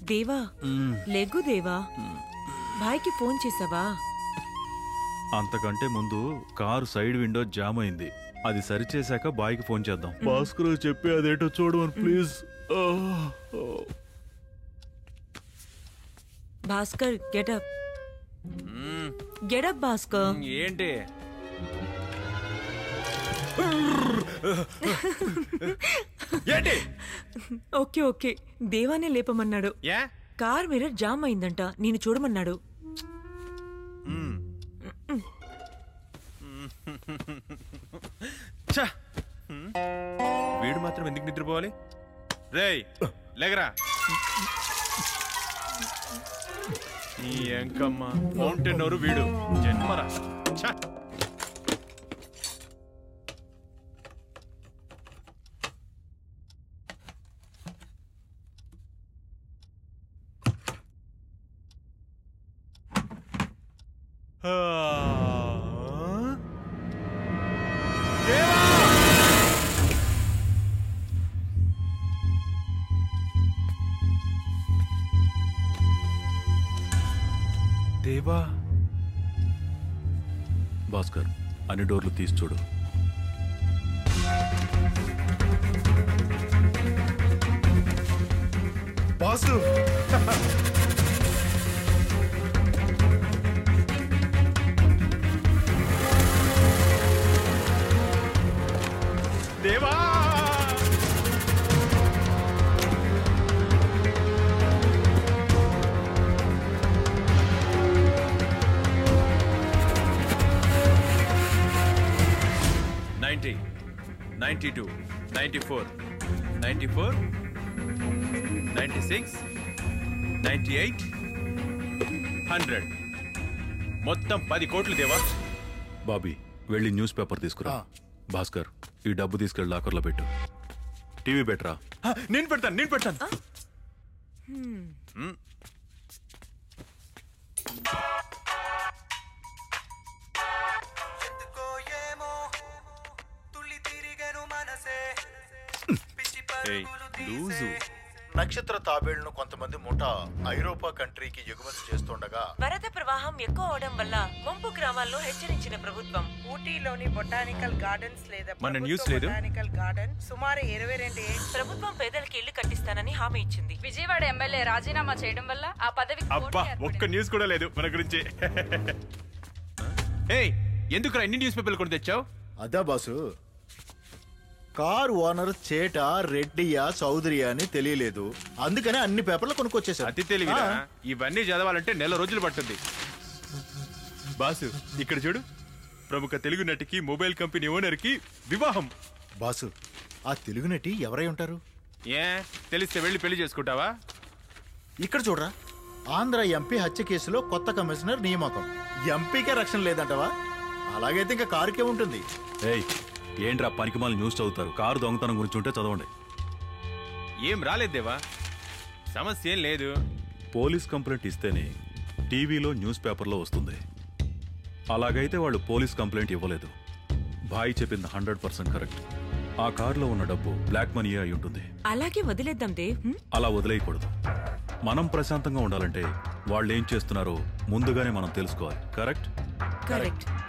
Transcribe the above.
దేవా లెగ్గు దేవా భాయ్కి ఫోన్ చేసావా అంతకంటే ముందు కారు సైడ్ విండో జామ్ అయింది అది సరిచేశాక బాయ్కి ఫోన్ చేద్దాం భాస్కర్ చెప్పి అదేటో చూడమని please Bhaskar get up get up Bhaskar ఏంటి ఏంటి ఓకే ఓకే దేవానే లేపమన్నాడు ఏ కార్ మిర్రర్ జామ్ అయిందంట నేను చూడమన్నాడు ఛ! హ్మ్. వీడు మాత్రం ఎందుకు నిద్రపోవాలి రేయ్ లేగరా ఈ ఎంకమ్మ ఫౌంటైన్ నోరు వీడు జన్మరా ఛ! ఆ? దేవా! దేవా భాస్కర్ అన్ని డోర్లు తీసి చూడు boss Deva ninety ninety two ninety four ninety four ninety six ninety eight hundred మొత్తం పది కోట్లు దేవా బాబీ వెళ్ళి న్యూస్ పేపర్ తీసుకురా భాస్కర్ ఈ డబ్బు తీసుకెళ్ళి లాకర్లో పెట్టు టీవీ బెటరా ఆ, నేను పెడతాను నేను పెడతాను మ్. ఎందుకో ఏమో తుళ్ళి తిరిగను మనసే పిచ్చి ఏయ్ పరుగులు లూజు తీసే నక్షత్ర తాబేళ్లను కొంతమంది ముఠా ఐరోపా కంట్రీకి ఎగుమతి చేస్తుండగా వరద ప్రవాహం ఎక్కువ అవడం వల్ల ముంపు గ్రామాల్లో హెచ్చరించిన ప్రభుత్వం ఊటీలోని బొటానికల్ గార్డెన్స్ లేదా మన ప్రభుత్వ న్యూస్ లేదు? బొటానికల్ గార్డెన్ సుమారు ఇరవై రెండు ప్రభుత్వం పేదలకి ఇల్లు కట్టిస్తానని హామీ ఇచ్చింది విజయవాడ ఎమ్మెల్యే రాజీనామా చేయడం వల్ల ఆ పదవికి అబ్బా పోటీ ఏర్పడింది. ఒక్క న్యూస్ కూడా లేదు మన గురించి ఏయ్ ఎందుకు ఇన్ని న్యూస్ పేపర్లు కొని తెచ్చావు అదా బాసు కార్ ఓనర్ చేట రెడ్డియా చౌదరియా అని తెలియలేదు అందుకని అన్ని పేపర్లు కొనుక్కొచ్చేసారు అతి తెలివిరా ఇవన్నీ చదవాలంటే నెల రోజులు పట్టుద్ది బాసు ఇక్కడ చూడు ప్రముఖ తెలుగు నటికి మొబైల్ కంపెనీ ఓనర్ కి వివాహం బాసు ఆ తెలుగు నటి ఎవరై ఉంటారు ఏ తెలిస్తే వెళ్ళి పెళ్లి చేసుకుంటావా ఇక్కడ చూడరా ఆంధ్ర ఎంపీ హత్య కేసులో కొత్త కమిషనర్ నియామకం ఎంపీకే రక్షణ లేదంటవా అలాగైతే ఇంకా కారుకే ఉంటుంది ఏయ్ ఏంట్రా పనికిమాల న్యూస్ చదువుతారు కారు దొంగతనం గురించి ఉంటే చదవండి ఏం రాలేదేవా సమస్య ఏం లేదు పోలీస్ కంప్లైంట్ ఇస్తేనే టీవీలో న్యూస్ పేపర్లో వస్తుంది అలాగైతే వాళ్ళు పోలీస్ కంప్లైంట్ ఇవ్వలేదు భాయ్ చెప్పింది హండ్రెడ్ పర్సెంట్ కరెక్ట్ ఆ కారులో ఉన్న డబ్బు బ్లాక్ మనీ అయి ఉంటుంది అలాగే వదిలేద్దాం దేవ్ హ్మ్? అలా వదిలేయకూడదు మనం ప్రశాంతంగా ఉండాలంటే వాళ్ళు ఏం చేస్తున్నారో ముందుగానే మనం తెలుసుకోవాలి కరెక్ట్ కరెక్ట్